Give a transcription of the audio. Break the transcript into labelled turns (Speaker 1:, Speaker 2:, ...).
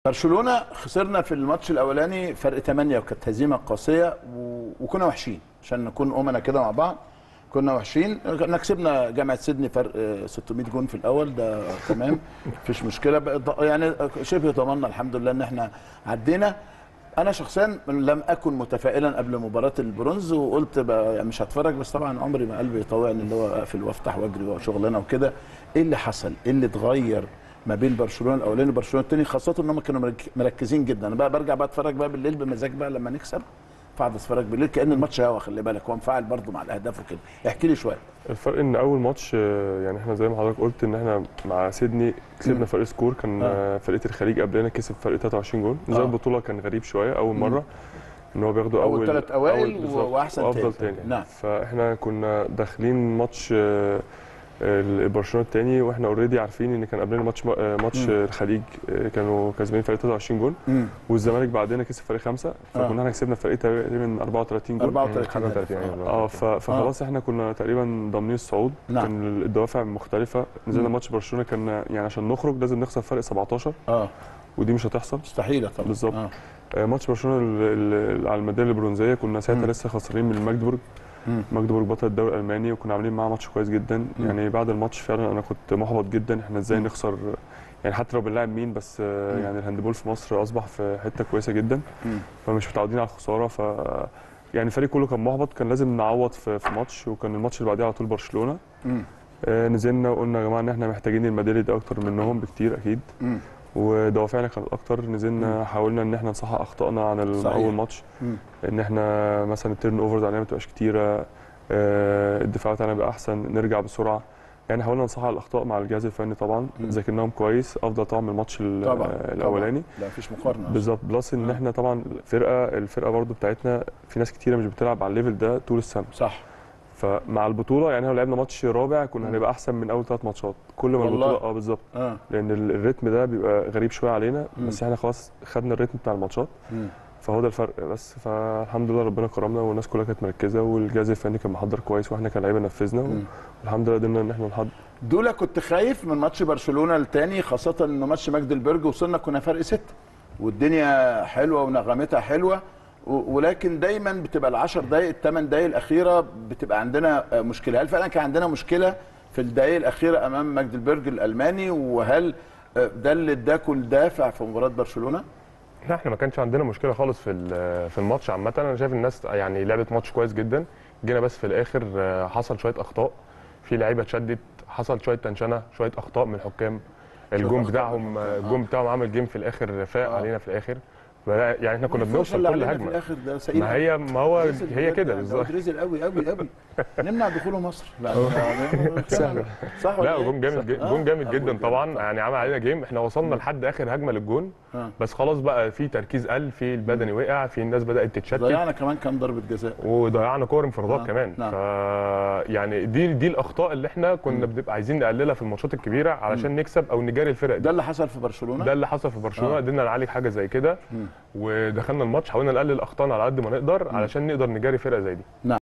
Speaker 1: برشلونه خسرنا في الماتش الاولاني فرق 8 وكانت هزيمه قاسيه و... وكنا وحشين عشان نكون امنا كده مع بعض كنا وحشين كنا كسبنا جامعه سيدني فرق آه، 600 جون في الاول ده تمام مفيش مشكله بقى ض- يعني شبه ضمننا الحمد لله ان احنا عدينا انا شخصيا لم اكن متفائلا قبل مباراه البرونز وقلت بقى يعني مش هتفرج بس طبعا عمري ما قلبي يطوعني اللي هو اقفل وافتح واجري وشغلانه وكده ايه اللي حصل؟ ايه اللي اتغير ما بين برشلونه الاولاني وبرشلونه الثاني خاصه ان هم كانوا مرك- مركزين جدا انا بقى برجع بقى اتفرج بقى بالليل بمزاج بقى لما نكسب فاقعد اتفرج بالليل كان الماتش هوا خلي بالك هو مفعل برضه مع الاهداف وكده احكي لي شويه
Speaker 2: الفرق ان اول ماتش آه، يعني احنا زي ما حضرتك قلت ان احنا مع سيدني
Speaker 1: مم.
Speaker 2: كسبنا فرق سكور كان
Speaker 1: آه.
Speaker 2: آه. فرقه الخليج قبلنا كسب فرق 23 جول نظام
Speaker 1: آه.
Speaker 2: البطوله كان غريب شويه اول
Speaker 1: مم.
Speaker 2: مره ان هو بياخدوا
Speaker 1: أول
Speaker 2: اول
Speaker 1: تلات أوائل و-
Speaker 2: بالظبط،
Speaker 1: وأحسن
Speaker 2: وافضل
Speaker 1: تاني.
Speaker 2: تاني
Speaker 1: نعم.
Speaker 2: فاحنا كنا داخلين ماتش آه، آه، برشلونه التاني واحنا اوريدي عارفين ان كان قبلنا ماتش آه، ماتش
Speaker 1: مم.
Speaker 2: آه، الخليج آه، كانوا كسبانين فرق 23 جول
Speaker 1: امم
Speaker 2: والزمالك بعدنا كسب فرق خمسه فكنا احنا كسبنا فرق تقريبا 34 جول
Speaker 1: 34
Speaker 3: 35
Speaker 1: آه.
Speaker 2: اه ف- فخلاص احنا كنا تقريبا ضامنين الصعود
Speaker 1: نعم.
Speaker 2: كان الدوافع مختلفه نزلنا
Speaker 1: مم.
Speaker 2: ماتش برشلونه كان يعني عشان نخرج لازم نخسر فرق 17
Speaker 1: اه
Speaker 2: ودي مش هتحصل
Speaker 1: مستحيله طبعا
Speaker 2: بالظبط.
Speaker 1: آه.
Speaker 2: آه، ماتش برشلونه ال- ال- على الميداليه البرونزيه كنا ساعتها
Speaker 1: مم.
Speaker 2: لسه خسرانين من ماجدبورج
Speaker 1: مم.
Speaker 2: ماجدبورج بطل الدوري الالماني وكنا عاملين معاه ماتش كويس جدا
Speaker 1: مم.
Speaker 2: يعني بعد الماتش فعلا انا كنت محبط جدا احنا ازاي
Speaker 1: مم.
Speaker 2: نخسر يعني حتى لو بنلاعب مين بس آه،
Speaker 1: مم.
Speaker 2: يعني الهاندبول في مصر اصبح في حته كويسه جدا
Speaker 1: مم.
Speaker 2: فمش متعودين على الخساره ف يعني الفريق كله كان محبط كان لازم نعوض في, في ماتش وكان الماتش اللي بعديه على طول برشلونه
Speaker 1: مم.
Speaker 2: آه نزلنا وقلنا يا جماعه ان احنا محتاجين الميداليه دي اكتر منهم بكتير اكيد
Speaker 1: مم.
Speaker 2: ودوافعنا كانت اكتر نزلنا
Speaker 1: مم.
Speaker 2: حاولنا ان احنا نصحح اخطائنا عن ال-
Speaker 1: صحيح.
Speaker 2: اول ماتش
Speaker 1: مم.
Speaker 2: ان احنا مثلا التيرن اوفرز علينا ما تبقاش كتيره آه الدفاع بتاعنا يبقى احسن نرجع بسرعه يعني حاولنا نصحح الاخطاء مع الجهاز الفني طبعا
Speaker 1: مم.
Speaker 2: ذاكرناهم كويس افضل طبعا من الماتش ال-
Speaker 1: طبعا
Speaker 2: آه، الاولاني
Speaker 1: لا مفيش مقارنه
Speaker 2: بالظبط بلس ان
Speaker 1: آه.
Speaker 2: احنا طبعا الفرقه الفرقه برضو بتاعتنا في ناس كتيره مش بتلعب على الليفل ده طول السنه
Speaker 1: صح
Speaker 2: فمع البطوله يعني لو لعبنا ماتش رابع كنا
Speaker 1: مم.
Speaker 2: هنبقى احسن من اول ثلاث ماتشات كل ما
Speaker 1: والله.
Speaker 2: البطوله اه بالظبط
Speaker 1: اه
Speaker 2: لان ال- الريتم ده بيبقى غريب شويه علينا
Speaker 1: مم.
Speaker 2: بس احنا خلاص خدنا الريتم بتاع الماتشات
Speaker 1: مم.
Speaker 2: فهو ده الفرق بس فالحمد لله ربنا كرمنا والناس كلها كانت مركزه والجهاز الفني كان محضر كويس واحنا كلاعيبه نفذنا
Speaker 1: مم.
Speaker 2: والحمد لله قدرنا ان احنا نحضر
Speaker 1: دول كنت خايف من ماتش برشلونه الثاني خاصه انه ماتش ماجدلبرج وصلنا كنا فرق ستة والدنيا حلوه ونغمتها حلوه و- ولكن دايما بتبقى العشر دقائق الثمان دقائق الاخيره بتبقى عندنا آه، مشكله هل فعلا كان عندنا مشكله في الدقائق الاخيره امام ماجدلبرج الالماني وهل آه، ده اللي اداكوا الدافع في مباراه برشلونه؟
Speaker 3: لا احنا ما كانش عندنا مشكله خالص في ال- في الماتش عامه انا شايف الناس يعني لعبت ماتش كويس جدا جينا بس في الاخر آه، حصل شويه اخطاء في لعيبه اتشدت حصل شويه تنشنه شويه اخطاء من الحكام الجون
Speaker 1: أخطاء
Speaker 3: بتاعهم
Speaker 1: من الحكام،
Speaker 3: الجون بتاعهم عمل جيم في الاخر فاق
Speaker 1: آه.
Speaker 3: علينا في الاخر فلا- يعني احنا كنا
Speaker 1: ما ينفعش
Speaker 3: بنوصل
Speaker 1: اللي
Speaker 3: كل
Speaker 1: علينا في
Speaker 3: هجمه
Speaker 1: الاخر ده سئيل
Speaker 3: ما هي ما هو هي كده بالظبط
Speaker 1: رزق قوي قوي قوي نمنع دخوله مصر لا
Speaker 2: سهلة.
Speaker 1: صح ولا
Speaker 3: لا
Speaker 1: إيه؟
Speaker 3: جون جامد جدا
Speaker 1: آه.
Speaker 3: جون جامد
Speaker 1: آه،
Speaker 3: جدا
Speaker 1: جون
Speaker 3: طبعا
Speaker 1: جامد
Speaker 3: يعني عمل علينا جيم احنا وصلنا لحد اخر هجمه للجون
Speaker 1: آه.
Speaker 3: بس خلاص بقى في تركيز قل في البدني وقع في الناس بدات تتشتت
Speaker 1: ضيعنا كمان كام ضربه جزاء
Speaker 3: وضيعنا كور انفرادات
Speaker 1: آه،
Speaker 3: كمان
Speaker 1: نعم.
Speaker 3: ف يعني دي دي الاخطاء اللي احنا كنا بنبقى عايزين نقللها في الماتشات الكبيره علشان نكسب او نجاري الفرق دي
Speaker 1: ده اللي حصل في برشلونه
Speaker 3: ده اللي حصل في برشلونه
Speaker 1: آه.
Speaker 3: قدرنا نعالج حاجه زي كده
Speaker 1: مم.
Speaker 3: ودخلنا الماتش حاولنا نقلل اخطائنا على قد ما نقدر علشان نقدر نجاري فرقه زي دي